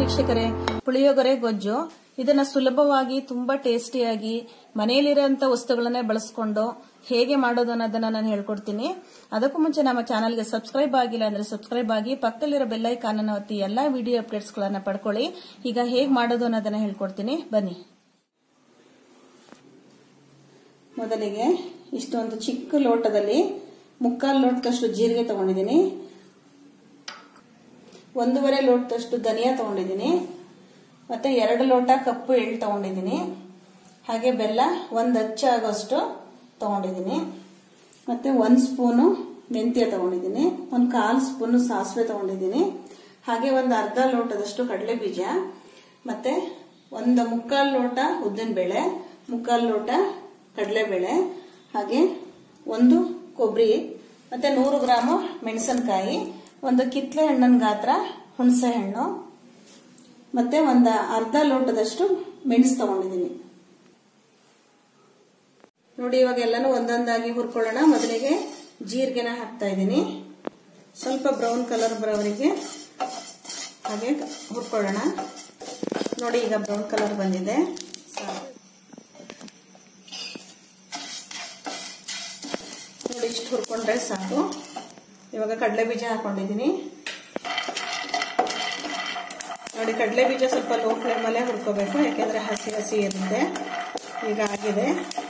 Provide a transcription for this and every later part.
ವೀಕ್ಷಕರೇ ಪುಳಿಯೋಗರೆ ಗೊಜ್ಜು ಇದನ್ನ ಸುಲಭವಾಗಿ ತುಂಬಾ ಟೇಸ್ಟಿಯಾಗಿ ಮನೆಯಲ್ಲಿರುವಂತ ವಸ್ತುಗಳನ್ನೇ ಬಳಸ್ಕೊಂಡು ಹೇಗೆ ಮಾಡೋದು ಅನ್ನೋದನ್ನ ನಾನು ಹೇಳ್ಕೊಡ್ತೀನಿ ಅದಕ್ಕೂ ಮುಂಚೆ ನಮ್ಮ ಚಾನಲ್ಗೆ ಸಬ್ಸ್ಕ್ರೈಬ್ ಆಗಿಲ್ಲ ಅಂದ್ರೆ ಸಬ್ಸ್ಕ್ರೈಬ್ ಆಗಿ ಪಕ್ಕದಲ್ಲಿರೋ ಬೆಲ್ಲೈಕಾನ್ ಅನ್ನು ಒತ್ತಿ ಎಲ್ಲಾ ವಿಡಿಯೋ ಅಪ್ಡೇಟ್ಸ್ ಗಳನ್ನ ಪಡ್ಕೊಳ್ಳಿ ಈಗ ಹೇಗೆ ಮಾಡೋದು ಅನ್ನೋದನ್ನ ಹೇಳ್ಕೊಡ್ತೀನಿ ಬನ್ನಿ ಮೊದಲಿಗೆ ಇಷ್ಟೊಂದು ಚಿಕ್ಕ ಲೋಟದಲ್ಲಿ ಮುಕ್ಕಾಲು ಲೋಟದಷ್ಟು ಜೀರಿಗೆ ತಗೊಂಡಿದ್ದೀನಿ ಒಂದೂವರೆ ಲೋಟದಷ್ಟು ಧನಿಯಾ ತಗೊಂಡಿದ್ದೀನಿ ಮತ್ತೆ ಎರಡು ಲೋಟ ಕಪ್ಪು ಎಳ್ಳು ತಗೊಂಡಿದ್ದೀನಿ ಹಾಗೆ ಬೆಲ್ಲ ಒಂದು ಅಚ್ಚ ಆಗೋಷ್ಟು ತಗೊಂಡಿದ್ದೀನಿ ಮತ್ತೆ ಒಂದು ಸ್ಪೂನು ಮೆಂತ್ಯ ತಗೊಂಡಿದ್ದೀನಿ ಒಂದು ಕಾಲು ಸ್ಪೂನು ಸಾಸಿವೆ ತಗೊಂಡಿದ್ದೀನಿ ಹಾಗೆ ಒಂದು ಅರ್ಧ ಲೋಟದಷ್ಟು ಕಡಲೆ ಬೀಜ ಮತ್ತೆ ಒಂದು ಮುಕ್ಕಾಲು ಲೋಟ ಉದ್ದಿನಬೇಳೆ ಮುಕ್ಕಾಲು ಲೋಟ ಕಡಲೆಬೇಳೆ ಹಾಗೆ ಒಂದು ಕೊಬ್ಬರಿ ಮತ್ತೆ ನೂರು ಗ್ರಾಮು ಮೆಣಸಿನಕಾಯಿ ಒಂದು ಕಿತ್ಲೆ ಹಣ್ಣಿನ ಗಾತ್ರ ಹುಣಸೆ ಹಣ್ಣು ಮತ್ತೆ ಒಂದು ಅರ್ಧ ಲೋಟದಷ್ಟು ಮೆಣಸು ತಗೊಂಡಿದ್ದೀನಿ ನೋಡಿ ಇವಾಗ ಎಲ್ಲಾನು ಒಂದೊಂದಾಗಿ ಹುರ್ಕೊಳ್ಳೋಣ ಮೊದಲಿಗೆ ಜೀರಿಗೆನ ಹಾಕ್ತಾ ಇದ್ದೀನಿ ಸ್ವಲ್ಪ ಬ್ರೌನ್ ಕಲರ್ ಬರೋವರೆಗೆ ಹಾಗೆ ಹುರ್ಕೊಳ್ಳೋಣ ನೋಡಿ ಈಗ ಬ್ರೌನ್ ಕಲರ್ ಬಂದಿದೆ ನೋಡಿ ಇಷ್ಟು ಹುರ್ಕೊಂಡ್ರೆ ಸಾಕು ಇವಾಗ ಕಡಲೆ ಬೀಜ ಹಾಕೊಂಡಿದ್ದೀನಿ ನೋಡಿ ಕಡಲೆ ಬೀಜ ಸ್ವಲ್ಪ ಲೋ ಫ್ಲೇಮಲ್ಲೇ ಹುರ್ಕೋಬೇಕು ಯಾಕೆಂದ್ರೆ ಹಸಿ ಹಸಿ ಇರುತ್ತೆ ಈಗ ಆಗಿದೆ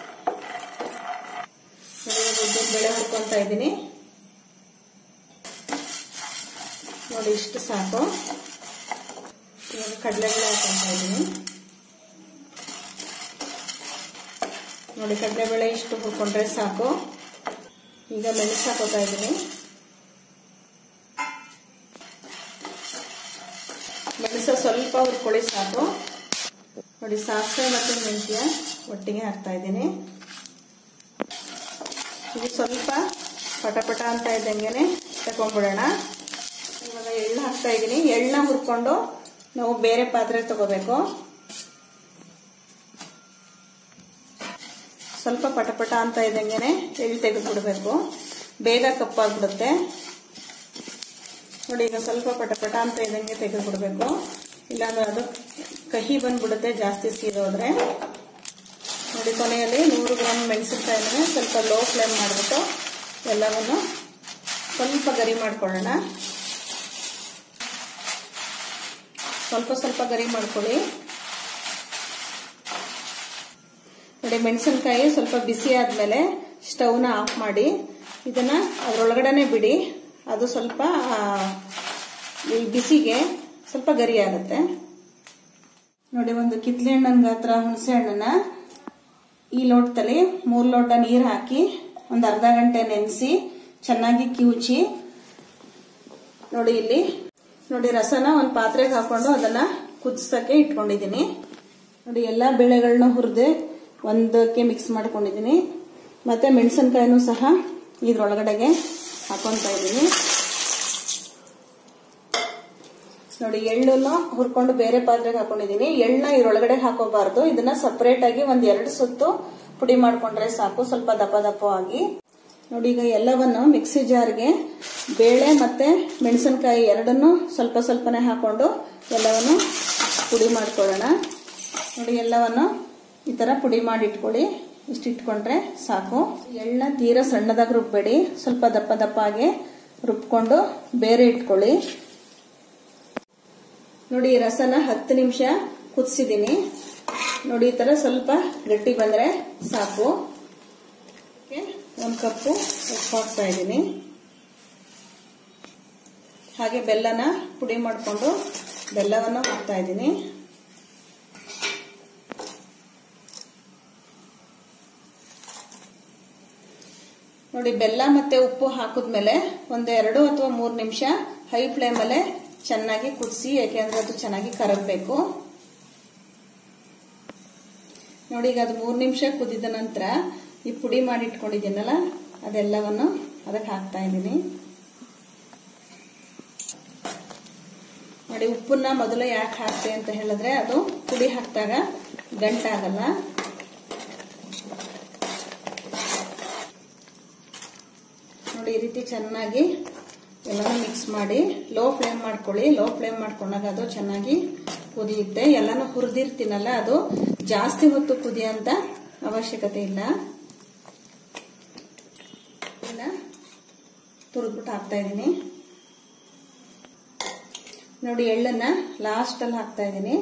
ನೋಡಿ ಉದ್ದಿನ ಬೇಳೆ ಹುರ್ಕೊತಾ ಇದ್ದೀನಿ ನೋಡಿ ಇಷ್ಟು ಸಾಕು ಇವಾಗ ಕಡಲೆಬೇಳೆ ಹಾಕೊತಾ ಇದ್ದೀನಿ ನೋಡಿ ಕಡಲೆಬೇಳೆ ಇಷ್ಟು ಹುರ್ಕೊಂಡ್ರೆ ಸಾಕು ಈಗ ಮೆಣಸು ಹಾಕೋತಾ ಇದ್ದೀನಿ ಮೆಣಸು ಸ್ವಲ್ಪ ಹುರ್ಕೊಳ್ಳಿ ಸಾಕು ನೋಡಿ ಸಾಸಿವೆ ಮತ್ತು ಮೆಂತ್ಯ ಒಟ್ಟಿಗೆ ಹಾಕ್ತಾ ಇದ್ದೀನಿ ಇದು ಸ್ವಲ್ಪ ಪಟಪಟ ಅಂತ ಇದ್ದಂಗೆನೆ ತಗೊಂಡ್ಬಿಡೋಣ ಇವಾಗ ಎಳ್ಳು ಹಾಕ್ತಾ ಇದ್ದೀನಿ ಎಳ್ಳನ್ನ ಹುರ್ಕೊಂಡು ನಾವು ಬೇರೆ ಪಾತ್ರೆ ತಗೋಬೇಕು ಸ್ವಲ್ಪ ಪಟಪಟ ಅಂತ ಇದ್ದಂಗೆನೆ ಎಳ್ಳು ತೆಗೆದುಬಿಡ್ಬೇಕು ಬೇಗ ಕಪ್ಪಾಗ್ಬಿಡುತ್ತೆ ನೋಡಿ ಈಗ ಸ್ವಲ್ಪ ಪಟಪಟ ಅಂತ ಇದ್ದಂಗೆ ತೆಗೆದುಬಿಡ್ಬೇಕು ಇಲ್ಲಾಂದ್ರೆ ಅದು ಕಹಿ ಬಂದ್ಬಿಡುತ್ತೆ ಜಾಸ್ತಿ ಸೀದೋದ್ರೆ ನೋಡಿ ಕೊನೆಯಲ್ಲಿ ನೂರು ಗ್ರಾಮ್ ಮೆಣಸಿನ್ಕಾಯಿನ ಸ್ವಲ್ಪ ಲೋ ಫ್ಲೇಮ್ ಮಾಡಿಬಿಟ್ಟು ಎಲ್ಲವನ್ನು ಸ್ವಲ್ಪ ಗರಿ ಮಾಡ್ಕೊಳ್ಳೋಣ ಸ್ವಲ್ಪ ಸ್ವಲ್ಪ ಗರಿ ಮಾಡ್ಕೊಳ್ಳಿ ನೋಡಿ ಮೆಣಸಿನ್ಕಾಯಿ ಸ್ವಲ್ಪ ಬಿಸಿ ಆದ್ಮೇಲೆ ಸ್ಟವ್ನ ಆಫ್ ಮಾಡಿ ಇದನ್ನ ಅದರೊಳಗಡೆನೆ ಬಿಡಿ ಅದು ಸ್ವಲ್ಪ ಈ ಬಿಸಿಗೆ ಸ್ವಲ್ಪ ಗರಿ ಆಗುತ್ತೆ ನೋಡಿ ಒಂದು ಕಿತ್ಲೆ ಹಣ್ಣಿನ ಗಾತ್ರ ಹುಣಸೆ ಹಣ್ಣನ್ನ ಈ ಲೋಟದಲ್ಲಿ ಮೂರು ಲೋಟ ನೀರು ಹಾಕಿ ಒಂದು ಅರ್ಧ ಗಂಟೆ ನೆನೆಸಿ ಚೆನ್ನಾಗಿ ಕಿವುಚಿ ನೋಡಿ ಇಲ್ಲಿ ನೋಡಿ ರಸನ ಒಂದು ಪಾತ್ರೆಗೆ ಹಾಕೊಂಡು ಅದನ್ನ ಕುದಿಸಕ್ಕೆ ಇಟ್ಕೊಂಡಿದ್ದೀನಿ ನೋಡಿ ಎಲ್ಲಾ ಬೇಳೆಗಳನ್ನ ಹುರಿದು ಒಂದಕ್ಕೆ ಮಿಕ್ಸ್ ಮಾಡ್ಕೊಂಡಿದ್ದೀನಿ ಮತ್ತೆ ಮೆಣಸಿನ್ಕಾಯಿನೂ ಸಹ ಇದ್ರೊಳಗಡೆಗೆ ಹಾಕೊಂತ ಇದ್ದೀನಿ ನೋಡಿ ಎಳ್ಳನ್ನು ಹುರ್ಕೊಂಡು ಬೇರೆ ಪಾತ್ರೆಗೆ ಹಾಕೊಂಡಿದ್ದೀನಿ ಎಳ್ಳನ್ನ ಇದ್ರೊಳಗಡೆ ಹಾಕೋಬಾರ್ದು ಇದನ್ನ ಸಪರೇಟ್ ಆಗಿ ಒಂದ್ ಎರಡು ಸುತ್ತು ಪುಡಿ ಮಾಡ್ಕೊಂಡ್ರೆ ಸಾಕು ಸ್ವಲ್ಪ ದಪ್ಪ ದಪ್ಪವಾಗಿ ನೋಡಿ ಈಗ ಎಲ್ಲವನ್ನು ಮಿಕ್ಸಿ ಜಾರ್ಗೆ ಬೇಳೆ ಮತ್ತೆ ಮೆಣಸಿನಕಾಯಿ ಎರಡನ್ನು ಸ್ವಲ್ಪ ಸ್ವಲ್ಪನೇ ಹಾಕೊಂಡು ಎಲ್ಲವನ್ನು ಪುಡಿ ಮಾಡ್ಕೊಳ್ಳೋಣ ನೋಡಿ ಎಲ್ಲವನ್ನು ಈ ತರ ಪುಡಿ ಮಾಡಿ ಇಟ್ಕೊಳ್ಳಿ ಇಷ್ಟು ಇಟ್ಕೊಂಡ್ರೆ ಸಾಕು ಎಳ್ಳನ್ನ ತೀರಾ ಸಣ್ಣದಾಗಿ ರುಬ್ಬೇಡಿ ಸ್ವಲ್ಪ ದಪ್ಪ ದಪ್ಪಾಗೆ ರುಬ್ಕೊಂಡು ಬೇರೆ ಇಟ್ಕೊಳ್ಳಿ ನೋಡಿ ಈ ರಸನ ಹತ್ತು ನಿಮಿಷ ಕುದಿಸಿದ್ದೀನಿ ನೋಡಿ ಈ ತರ ಸ್ವಲ್ಪ ಗಟ್ಟಿ ಬಂದ್ರೆ ಸಾಕು ಒಂದು ಕಪ್ಪು ಉಪ್ಪು ಹಾಕ್ತಾ ಇದ್ದೀನಿ ಹಾಗೆ ಬೆಲ್ಲನ ಪುಡಿ ಮಾಡಿಕೊಂಡು ಬೆಲ್ಲವನ್ನು ಹಾಕ್ತಾ ಇದ್ದೀನಿ ನೋಡಿ ಬೆಲ್ಲ ಮತ್ತೆ ಉಪ್ಪು ಹಾಕಿದ್ಮೇಲೆ ಒಂದು ಎರಡು ಅಥವಾ ಮೂರು ನಿಮಿಷ ಹೈ ಫ್ಲೇಮಲ್ಲೇ ಚೆನ್ನಾಗಿ ಕುದಿಸಿ ಯಾಕೆಂದ್ರೆ ಅದು ಚೆನ್ನಾಗಿ ಕರಗಬೇಕು ನೋಡಿ ಈಗ ಅದು ಮೂರು ನಿಮಿಷ ಕುದಿದ ನಂತರ ಈ ಪುಡಿ ಮಾಡಿ ಇಟ್ಕೊಂಡಿದ್ದೀನಲ್ಲ ಅದೆಲ್ಲವನ್ನು ಅದಕ್ಕೆ ಹಾಕ್ತಾ ಇದ್ದೀನಿ ನೋಡಿ ಉಪ್ಪನ್ನ ಮೊದಲು ಯಾಕೆ ಹಾಕ್ತೆ ಅಂತ ಹೇಳಿದ್ರೆ ಅದು ಪುಡಿ ಹಾಕಿದಾಗ ಗಂಟಾಗಲ್ಲ ನೋಡಿ ಈ ರೀತಿ ಚೆನ್ನಾಗಿ ಎಲ್ಲನೂ ಮಿಕ್ಸ್ ಮಾಡಿ ಲೋ ಫ್ಲೇಮ್ ಮಾಡ್ಕೊಳ್ಳಿ ಲೋ ಫ್ಲೇಮ್ ಮಾಡ್ಕೊಂಡಾಗ ಅದು ಚೆನ್ನಾಗಿ ಕುದಿಯುತ್ತೆ ಎಲ್ಲನೂ ಹುರಿದಿರ್ತೀನಲ್ಲ ಅದು ಜಾಸ್ತಿ ಹೊತ್ತು ಕುದಿಯೋಂತ ಅವಶ್ಯಕತೆ ಇಲ್ಲ ತುರಿದ್ಬಿಟ್ಟು ಹಾಕ್ತಾ ಇದ್ದೀನಿ ನೋಡಿ ಎಳ್ಳನ್ನ ಲಾಸ್ಟ್ ಅಲ್ಲಿ ಹಾಕ್ತಾ ಇದ್ದೀನಿ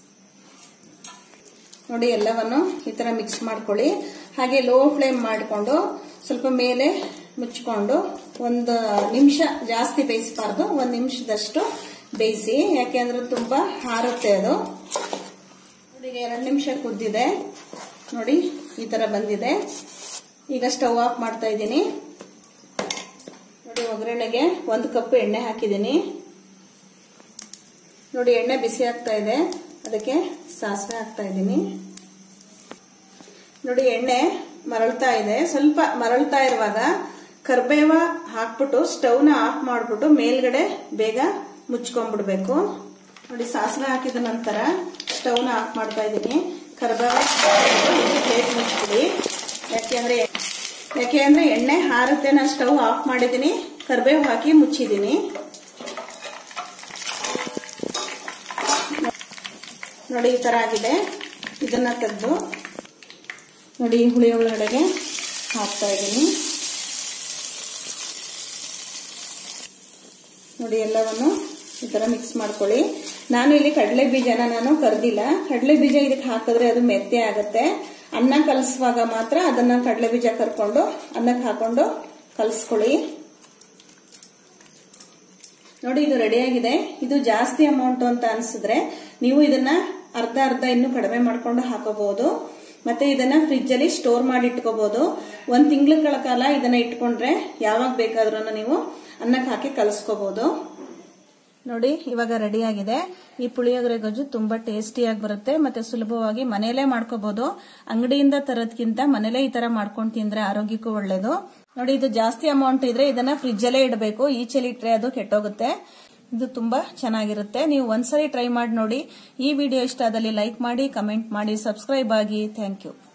ನೋಡಿ ಎಲ್ಲವನ್ನು ಈ ತರ ಮಿಕ್ಸ್ ಮಾಡ್ಕೊಳ್ಳಿ ಹಾಗೆ ಲೋ ಫ್ಲೇಮ್ ಮಾಡಿಕೊಂಡು ಸ್ವಲ್ಪ ಮೇಲೆ ಮುಚ್ಕೊಂಡು ಒಂದು ನಿಮಿಷ ಜಾಸ್ತಿ ಬೇಯಿಸಬಾರ್ದು ಒಂದು ನಿಮಿಷದಷ್ಟು ಬೇಯಿಸಿ ಯಾಕೆಂದ್ರೆ ತುಂಬಾ ಹಾರುತ್ತೆ ಅದು ನೋಡಿ ಎರಡು ನಿಮಿಷ ಕುದ್ದಿದೆ ನೋಡಿ ಈ ತರ ಬಂದಿದೆ ಈಗ ಸ್ಟವ್ ಆಫ್ ಮಾಡ್ತಾ ಇದ್ದೀನಿ ನೋಡಿ ಒಗ್ಗರಣೆಗೆ ಒಂದು ಕಪ್ ಎಣ್ಣೆ ಹಾಕಿದ್ದೀನಿ ನೋಡಿ ಎಣ್ಣೆ ಬಿಸಿ ಆಗ್ತಾ ಇದೆ ಅದಕ್ಕೆ ಸಾಸಿವೆ ಹಾಕ್ತಾ ಇದ್ದೀನಿ ನೋಡಿ ಎಣ್ಣೆ ಮರಳ್ತಾ ಇದೆ ಸ್ವಲ್ಪ ಮರಳ್ತಾ ಇರುವಾಗ ಕರ್ಬೇವ ಹಾಕ್ಬಿಟ್ಟು ಸ್ಟವ್ನ ಆಫ್ ಮಾಡ್ಬಿಟ್ಟು ಮೇಲ್ಗಡೆ ಬೇಗ ಮುಚ್ಕೊಂಡ್ಬಿಡ್ಬೇಕು ನೋಡಿ ಸಾಸಿವೆ ಹಾಕಿದ ನಂತರ ಸ್ಟವ್ನ ಆಫ್ ಮಾಡ್ತಾ ಇದ್ದೀನಿ ಕರ್ಬೇವ ಪ್ಲೇಟ್ ಮುಚ್ಬಿಡಿ ಯಾಕೆಂದ್ರೆ ಯಾಕೆ ಅಂದ್ರೆ ಎಣ್ಣೆ ಹಾರುತ್ತೆ ನಾನು ಸ್ಟವ್ ಆಫ್ ಮಾಡಿದ್ದೀನಿ ಕರ್ಬೇವು ಹಾಕಿ ಮುಚ್ಚಿದ್ದೀನಿ ನೋಡಿ ಈ ತರ ಆಗಿದೆ ಇದನ್ನ ತೆಗೆದು ನೋಡಿ ಹುಳಿ ಒಳಗಡೆಗೆ ಹಾಕ್ತಾ ಇದ್ದೀನಿ ನೋಡಿ ಎಲ್ಲವನ್ನು ಈ ತರ ಮಿಕ್ಸ್ ಮಾಡ್ಕೊಳ್ಳಿ ನಾನು ಇಲ್ಲಿ ಕಡಲೆ ಬೀಜನ ನಾನು ಕರ್ದಿಲ್ಲ ಕಡಲೆ ಬೀಜ ಇದಕ್ಕೆ ಹಾಕಿದ್ರೆ ಅದು ಮೆತ್ತೆ ಆಗುತ್ತೆ ಅನ್ನ ಕಲಸುವಾಗ ಮಾತ್ರ ಅದನ್ನ ಕಡಲೆ ಬೀಜ ಕರ್ಕೊಂಡು ಅನ್ನಕ್ಕೆ ಹಾಕೊಂಡು ಕಲಸ್ಕೊಳ್ಳಿ ನೋಡಿ ಇದು ರೆಡಿ ಆಗಿದೆ ಇದು ಜಾಸ್ತಿ ಅಮೌಂಟ್ ಅಂತ ಅನ್ಸಿದ್ರೆ ನೀವು ಇದನ್ನ ಅರ್ಧ ಅರ್ಧ ಇನ್ನು ಕಡಿಮೆ ಮಾಡ್ಕೊಂಡು ಹಾಕೋಬಹುದು ಮತ್ತೆ ಇದನ್ನ ಫ್ರಿಜ್ ಅಲ್ಲಿ ಸ್ಟೋರ್ ಮಾಡಿ ಇಟ್ಕೋಬಹುದು ಒಂದ್ ತಿಂಗಳ ಕಾಲ ಇದನ್ನ ಇಟ್ಕೊಂಡ್ರೆ ಯಾವಾಗ ಬೇಕಾದ್ರೂ ನೀವು ಅನ್ನಕ್ಕೆ ಹಾಕಿ ಕಲಸ್ಕೋಬಹುದು ನೋಡಿ ಇವಾಗ ರೆಡಿ ಆಗಿದೆ ಈ ಪುಳಿಯೋಗರೆ ಗೊಜ್ಜು ತುಂಬಾ ಟೇಸ್ಟಿಯಾಗಿ ಬರುತ್ತೆ ಮತ್ತೆ ಸುಲಭವಾಗಿ ಮನೆಯಲ್ಲೇ ಮಾಡ್ಕೋಬಹುದು ಅಂಗಡಿಯಿಂದ ತರೋದ್ಕಿಂತ ಮನೇಲೆ ಈ ತರ ಮಾಡ್ಕೊಂಡು ತಿಂದ್ರೆ ಆರೋಗ್ಯಕ್ಕೂ ಒಳ್ಳೇದು ನೋಡಿ ಇದು ಜಾಸ್ತಿ ಅಮೌಂಟ್ ಇದ್ರೆ ಇದನ್ನ ಫ್ರಿಜ್ ಅಲ್ಲೇ ಇಡಬೇಕು ಈಚೆಲಿ ಇಟ್ರೆ ಅದು ಕೆಟ್ಟೋಗುತ್ತೆ ಇದು ತುಂಬಾ ಚೆನ್ನಾಗಿರುತ್ತೆ ನೀವು ಒಂದ್ಸರಿ ಟ್ರೈ ಮಾಡಿ ನೋಡಿ ಈ ವಿಡಿಯೋ ಇಷ್ಟ ಆದಲ್ಲಿ ಲೈಕ್ ಮಾಡಿ ಕಮೆಂಟ್ ಮಾಡಿ ಸಬ್ಸ್ಕ್ರೈಬ್ ಆಗಿ ಥ್ಯಾಂಕ್ ಯು